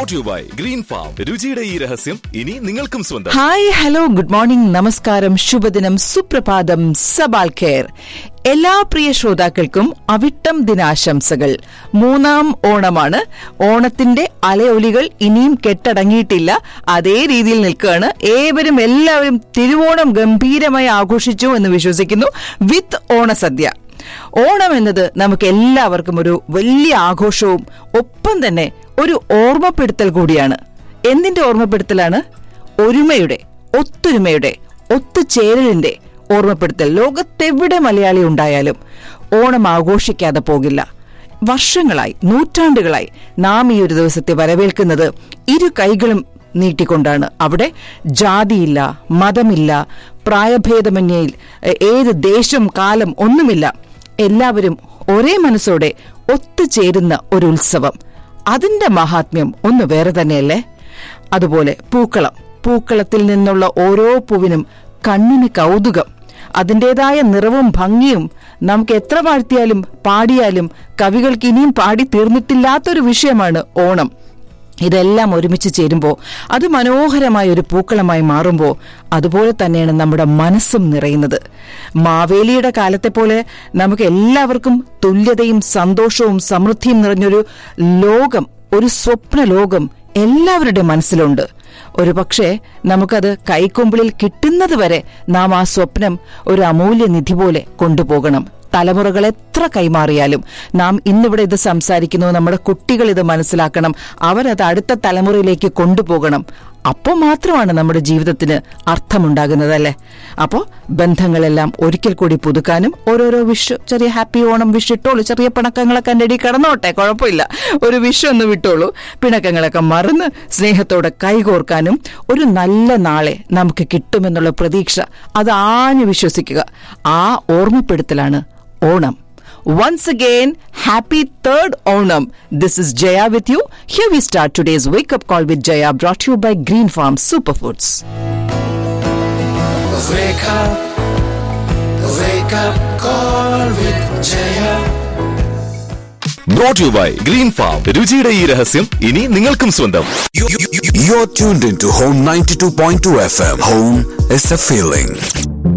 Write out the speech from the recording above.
Brought you by Green Farm രുചിയുടെ ഈ രഹസ്യം ഇനി നിങ്ങൾക്കും സ്വന്തം ഹായ് ഹലോ ഗുഡ് മോർണിംഗ് നമസ്കാരം ശുഭദിനം സുപ്രഭാതം സബാൽ ഖേർ എല്ലാ പ്രിയ ശ്രോതാക്കൾക്കും അവിട്ടം ദിനാശംസകൾ മൂന്നാം ഓണമാണ് ഓണത്തിന്റെ അലയൊലികൾ ഇനിയും കെട്ടടങ്ങിയിട്ടില്ല അതേ രീതിയിൽ നിൽക്കുകയാണ് ഏവരും എല്ലാവരും തിരുവോണം ഗംഭീരമായി ആഘോഷിച്ചു എന്ന് വിശ്വസിക്കുന്നു വിത്ത് ഓണസദ്യ ഓണം എന്നത് നമുക്ക് എല്ലാവർക്കും ഒരു വലിയ ആഘോഷവും ഒപ്പം തന്നെ ഒരു ഓർമ്മപ്പെടുത്തൽ കൂടിയാണ് എന്തിന്റെ ഓർമ്മപ്പെടുത്തലാണ് ഒരുമയുടെ ഒത്തൊരുമയുടെ ഒത്തുചേരലിന്റെ ഓർമ്മപ്പെടുത്തൽ ലോകത്തെവിടെ മലയാളി ഉണ്ടായാലും ഓണം ആഘോഷിക്കാതെ പോകില്ല വർഷങ്ങളായി നൂറ്റാണ്ടുകളായി നാം ഈ ഒരു ദിവസത്തെ വരവേൽക്കുന്നത് ഇരു കൈകളും നീട്ടിക്കൊണ്ടാണ് അവിടെ ജാതിയില്ല മതമില്ല പ്രായഭേദമന്യയിൽ എ- ഏത് ദേശം കാലം ഒന്നുമില്ല എല്ലാവരും ഒരേ മനസ്സോടെ ഒത്തുചേരുന്ന ഒരു ഉത്സവം അതിന്റെ മഹാത്മ്യം ഒന്ന് വേറെ തന്നെയല്ലേ അതുപോലെ പൂക്കളം പൂക്കളത്തിൽ നിന്നുള്ള ഓരോ പൂവിനും കണ്ണിന് കൗതുകം അതിൻ്റെതായ നിറവും ഭംഗിയും നമുക്ക് എത്ര വാഴ്ത്തിയാലും പാടിയാലും കവികൾക്ക് ഇനിയും പാടി തീർന്നിട്ടില്ലാത്തൊരു വിഷയമാണ് ഓണം ഇതെല്ലാം ഒരുമിച്ച് ചേരുമ്പോൾ അത് മനോഹരമായ ഒരു പൂക്കളമായി മാറുമ്പോൾ അതുപോലെ തന്നെയാണ് നമ്മുടെ മനസ്സും നിറയുന്നത് മാവേലിയുടെ കാലത്തെ പോലെ നമുക്ക് എല്ലാവർക്കും തുല്യതയും സന്തോഷവും സമൃദ്ധിയും നിറഞ്ഞൊരു ലോകം ഒരു സ്വപ്ന ലോകം എല്ലാവരുടെ മനസ്സിലുണ്ട് ഒരു പക്ഷേ നമുക്കത് കൈക്കൊമ്പിളിൽ കിട്ടുന്നത് വരെ നാം ആ സ്വപ്നം ഒരു അമൂല്യ നിധി പോലെ കൊണ്ടുപോകണം തലമുറകൾ എത്ര കൈമാറിയാലും നാം ഇന്നിവിടെ ഇത് സംസാരിക്കുന്നു നമ്മുടെ കുട്ടികൾ ഇത് മനസ്സിലാക്കണം അവരത് അടുത്ത തലമുറയിലേക്ക് കൊണ്ടുപോകണം അപ്പോൾ മാത്രമാണ് നമ്മുടെ ജീവിതത്തിന് അർത്ഥമുണ്ടാകുന്നത് അല്ലേ അപ്പോൾ ബന്ധങ്ങളെല്ലാം ഒരിക്കൽ കൂടി പുതുക്കാനും ഓരോരോ വിഷു ചെറിയ ഹാപ്പി ഓണം വിഷ് ഇട്ടോളൂ ചെറിയ പിണക്കങ്ങളൊക്കെ എൻ്റെ അടി കടന്നോട്ടെ കുഴപ്പമില്ല ഒരു വിഷു ഒന്ന് വിട്ടോളൂ പിണക്കങ്ങളൊക്കെ മറന്ന് സ്നേഹത്തോടെ കൈകോർക്കാനും ഒരു നല്ല നാളെ നമുക്ക് കിട്ടുമെന്നുള്ള പ്രതീക്ഷ അത് ആഞ്ഞു വിശ്വസിക്കുക ആ ഓർമ്മപ്പെടുത്തലാണ് Onam Once again, happy third Onam. This is Jaya with you. Here we start today's wake up call with Jaya, brought to you by Green Farm Superfoods. Wake up, wake up, call with Jaya. Brought you by Green Farm രുചിയുടെ ഈ രഹസ്യം ഇനി നിങ്ങൾക്കും സ്വന്തം You, you, you, you're tuned into Home 92.2 FM. Home is a feeling.